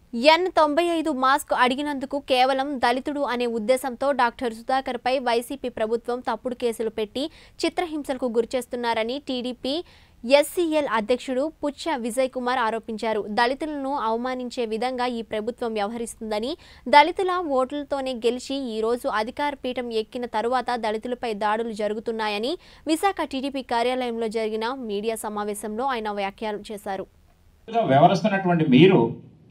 ఎన్ తొంభై ఐదు మాస్క్ అడిగినందుకు కేవలం దళితుడు అనే ఉద్దేశంతో డాక్టర్ సుధాకర్పై వైసీపీ ప్రభుత్వం తప్పుడు కేసులు పెట్టి చిత్రహింసలకు గురిచేస్తున్నారని టీడీపీ ఎస్సీఎల్ అధ్యక్షుడు పుచ్చ విజయ్ కుమార్ ఆరోపించారు దళితులను అవమానించే విధంగా ఈ ప్రభుత్వం వ్యవహరిస్తుందని దళితుల ఓట్లతోనే గెలిచి ఈ రోజు అధికార పీఠం ఎక్కిన తరువాత దళితులపై దాడులు జరుగుతున్నాయని విశాఖ టీడీపీ కార్యాలయంలో జరిగిన మీడియా సమావేశంలో ఆయన వ్యాఖ్యలు చేశారు గా వ్యవహరిస్తున్నటువంటి మీరు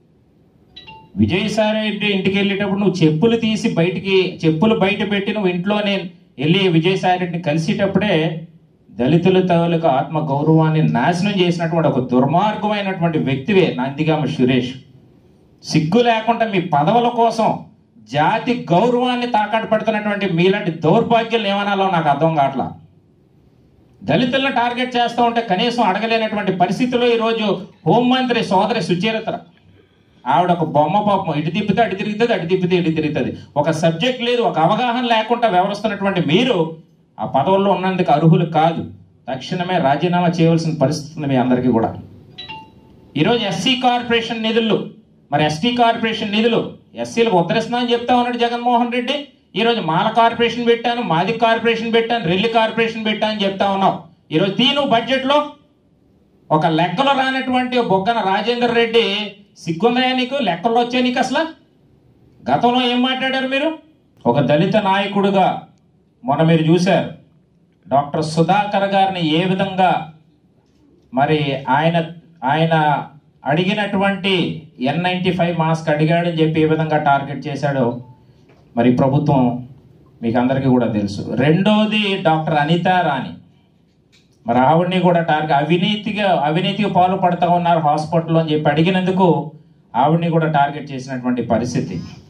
విజయసాయి రెడ్డి ఇంటికి వెళ్ళేటప్పుడు నువ్వు చెప్పులు తీసి బయటికి చెప్పులు బయట పెట్టి నువ్వు ఇంట్లోనే వెళ్ళి విజయసాయి రెడ్డిని కలిసేటప్పుడే దళితుల తాలూకు ఆత్మ గౌరవాన్ని నాశనం చేసినటువంటి ఒక దుర్మార్గమైనటువంటి వ్యక్తివే నందిగామ సురేష్ సిగ్గు లేకుండా మీ పదవుల కోసం జాతి గౌరవాన్ని తాకట్టు పెడుతున్నటువంటి మీలాంటి దౌర్భాగ్యం ఏమనాలో నాకు అర్థం కావట్లా దళితులను టార్గెట్ చేస్తూ ఉంటే కనీసం అడగలేనటువంటి పరిస్థితిలో ఈరోజు హోంమంత్రి సోదరి సుచరిత్ర ఆవిడ ఒక బొమ్మ పాపం ఇటు తిప్పితే అటు తిరుగుతుంది అటు తిప్పితే ఇటు తిరుగుతుంది ఒక సబ్జెక్ట్ లేదు ఒక అవగాహన లేకుండా వ్యవహరిస్తున్నటువంటి మీరు ఆ పదవుల్లో ఉన్నందుకు అర్హులు కాదు తక్షణమే రాజీనామా చేయవలసిన పరిస్థితి ఉంది మీ అందరికీ కూడా ఈరోజు ఎస్సీ కార్పొరేషన్ నిధులు మరి ఎస్టీ కార్పొరేషన్ నిధులు ఎస్సీలకు ఉద్ధరిస్తున్నా అని చెప్తా ఉన్నాడు జగన్మోహన్ రెడ్డి ఈరోజు మాల కార్పొరేషన్ పెట్టాను మాది కార్పొరేషన్ పెట్టాను రెల్లి కార్పొరేషన్ పెట్టాను అని చెప్తా ఉన్నావు ఈరోజు తీను బడ్జెట్లో ఒక లెక్కలో రానటువంటి బొగ్గన రాజేందర్ రెడ్డి సిగ్గుందయా నీకు లెక్కల్లో వచ్చాయి నీకు అసలు గతంలో ఏం మాట్లాడారు మీరు ఒక దళిత నాయకుడుగా మొన్న మీరు చూశారు డాక్టర్ సుధాకర్ గారిని ఏ విధంగా మరి ఆయన ఆయన అడిగినటువంటి ఎన్ నైంటీ ఫైవ్ మాస్క్ అడిగాడని చెప్పి ఏ విధంగా టార్గెట్ చేశాడో మరి ప్రభుత్వం మీకు అందరికీ కూడా తెలుసు రెండోది డాక్టర్ అనిత రాణి మరి ఆవిడ్ని కూడా టార్గెట్ అవినీతిగా అవినీతికి పాల్పడతా ఉన్నారు హాస్పిటల్లో అని చెప్పి అడిగినందుకు ఆవిడ్ని కూడా టార్గెట్ చేసినటువంటి పరిస్థితి